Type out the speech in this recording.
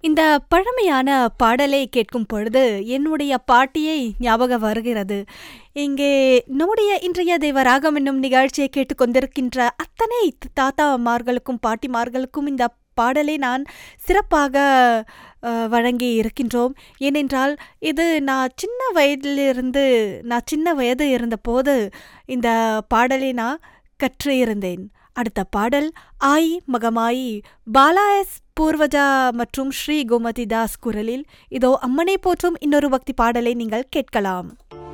இந்த பழமையான பாடலை கேட்கும் பொழுது என்னுடைய பாட்டியை ஞாபகம் வருகிறது இங்கே நம்முடைய இன்றைய தெய்வராகம் என்னும் நிகழ்ச்சியை கேட்டுக்கொண்டிருக்கின்ற அத்தனை தாத்தாமார்களுக்கும் பாட்டிமார்களுக்கும் இந்த பாடலை நான் சிறப்பாக அஹ், வழங்கி இருக்கின்றோம் ஏனென்றால் இது நான் சின்ன வயதிலிருந்து நான் சின்ன வயது இருந்தபோது இந்த பாடலை நான் கற்று இருந்தேன் அடுத்த பாடல் ஆய் மகமாயி பாலா எஸ் பூர்வஜா மற்றும் ஸ்ரீ கோமதி தாஸ் குரலில் இதோ அம்மனை போற்றும் இன்னொரு பக்தி பாடலை நீங்கள் கேட்கலாம்